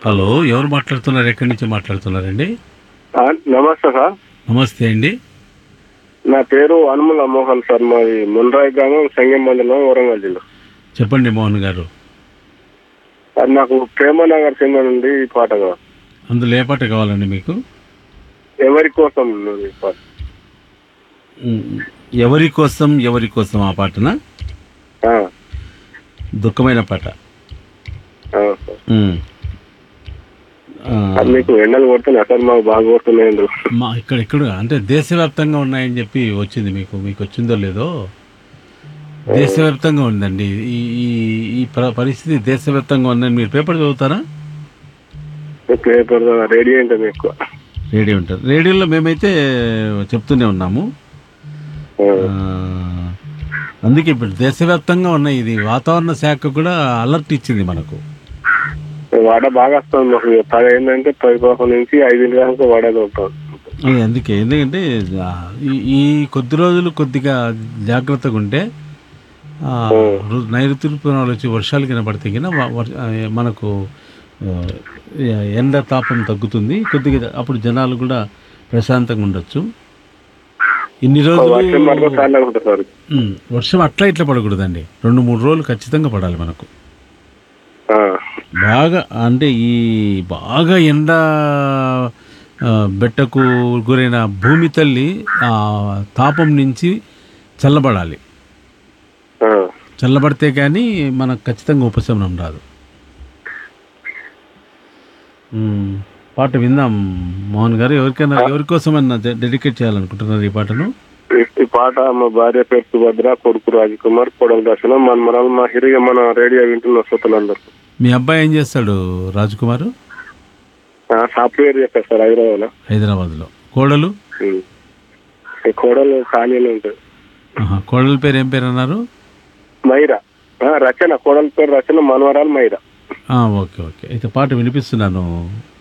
Hello ఎవరు మాట్లాడుతున్నారు ఎక్కడి నుంచి మాట్లాడుతున్నారండి ఆ, నమస్తే సార్ నమస్తే అండి నా పేరు అనుముల మోహన్ సార్ మాది మున్రాయి గ్రామం సంగం మండలం వరంగల్ జిల్లా చెప్పండి మోహన్ గారు సార్ నాకు ప్రేమనగర్ సినిమా నుండి ఈ పాట కావాలి. అందులో ఏ పాట కావాలండి మీకు ఎవరి కోసం ఉన్నది ఈ పాట ఉమ్, ఎవరి కోసం ఎవరి కోసం ఆ పాటన ఆ, దుఃఖమైన పాట ఆ, సార్. ఉమ్. ఆ, సార్ మీకు ఎండలు కొడుతున్నాయి సార్ మాకు బాగా కొడుతున్నాయి మా ఇక్కడ ఇక్కడ అంటే దేశవ్యాప్తంగా ఉన్నాయని చెప్పి వచ్చింది మీకు మీకు వచ్చిందో లేదో దేశవ్యాప్తంగా ఉందండి ఈ ఈ ఈ ప- పరిస్థితి దేశవ్యాప్తంగా ఉందని మీరు పేపర్ చదువుతారా పేపర్ రేడియో ఏంటది ఎక్కువ రేడియో ఉంటారు రేడియోలో మేమైతే చెప్తూనే ఉన్నాము ఆ, ఆ, అందుకే ఇప్పుడు దేశవ్యాప్తంగా ఉన్నాయి ఇది వాతావరణ శాఖ కూడా అలర్ట్ ఇచ్చింది మనకు వాడ బాగా వస్తుంది మాకు పది ఏంటంటే పది పదకొండు నుంచి ఐదింటి దాకా వాడేది ఉంటాం అది అందుకే ఎందుకంటే ఆ, ఈ ఈ కొద్ది రోజులు కొద్దిగా జాగ్రత్తగా ఉంటే ఆ, రు- నైరుతి ఋతుపవనాలు వచ్చి వర్షాలు కనబడితే కింద మనకు ఆ, ఎండ తాపం తగ్గుతుంది కొద్దిగా అప్పుడు జనాలు కూడా ప్రశాంతంగా ఉండొచ్చు ఇన్ని వర్షం రోజులు పడితే చాలా ఉంటుంది సార్ ఉమ్, వర్షం అట్లా ఇట్లా పడకూడదండి రెండు మూడు రోజులు ఖచ్చితంగా పడాలి మనకు ఆ, బాగా అంటే ఈ బాగా ఎండ ఆ, బెట్టకు గురైన భూమి తల్లి ఆ తాపం నుంచి చల్లబడాలి ఆ. చల్లబడితే కానీ మనకు ఖచ్చితంగా ఉపశమనం రాదు ఉమ్, పాట విందాం మోహన్ గారు ఎవరికైనా ఎవరికోసమైనా డె- డెడికేట్ చేయాలనుకుంటున్నారు ఈ పాటను ఈ- ఈ పాట మా భార్య పేరు సుభద్ర కొడుకు రాజకుమార్ కొడలు దర్శనం మన మనలు మా హిరిగా మన రేడియో వింటున్న శ్రోతలందరూ మీ అబ్బాయి ఏం చేస్తాడు రాజ్ కుమార్ సాఫ్ట్వేర్ చెప్పారు సార్ హైదరాబాద్ లో హైదరాబాద్లో కోడలు ఈ కోడలు ఖాళీనే ఉంటుంది ఆహా, కోడల పేరు ఏం పేరు అన్నారు మైరా ఆ, రచన కోడల పేరు రచన మనవరాలు మైరా ఆ, ఓకే ఓకే అయితే పాట వినిపిస్తున్నాను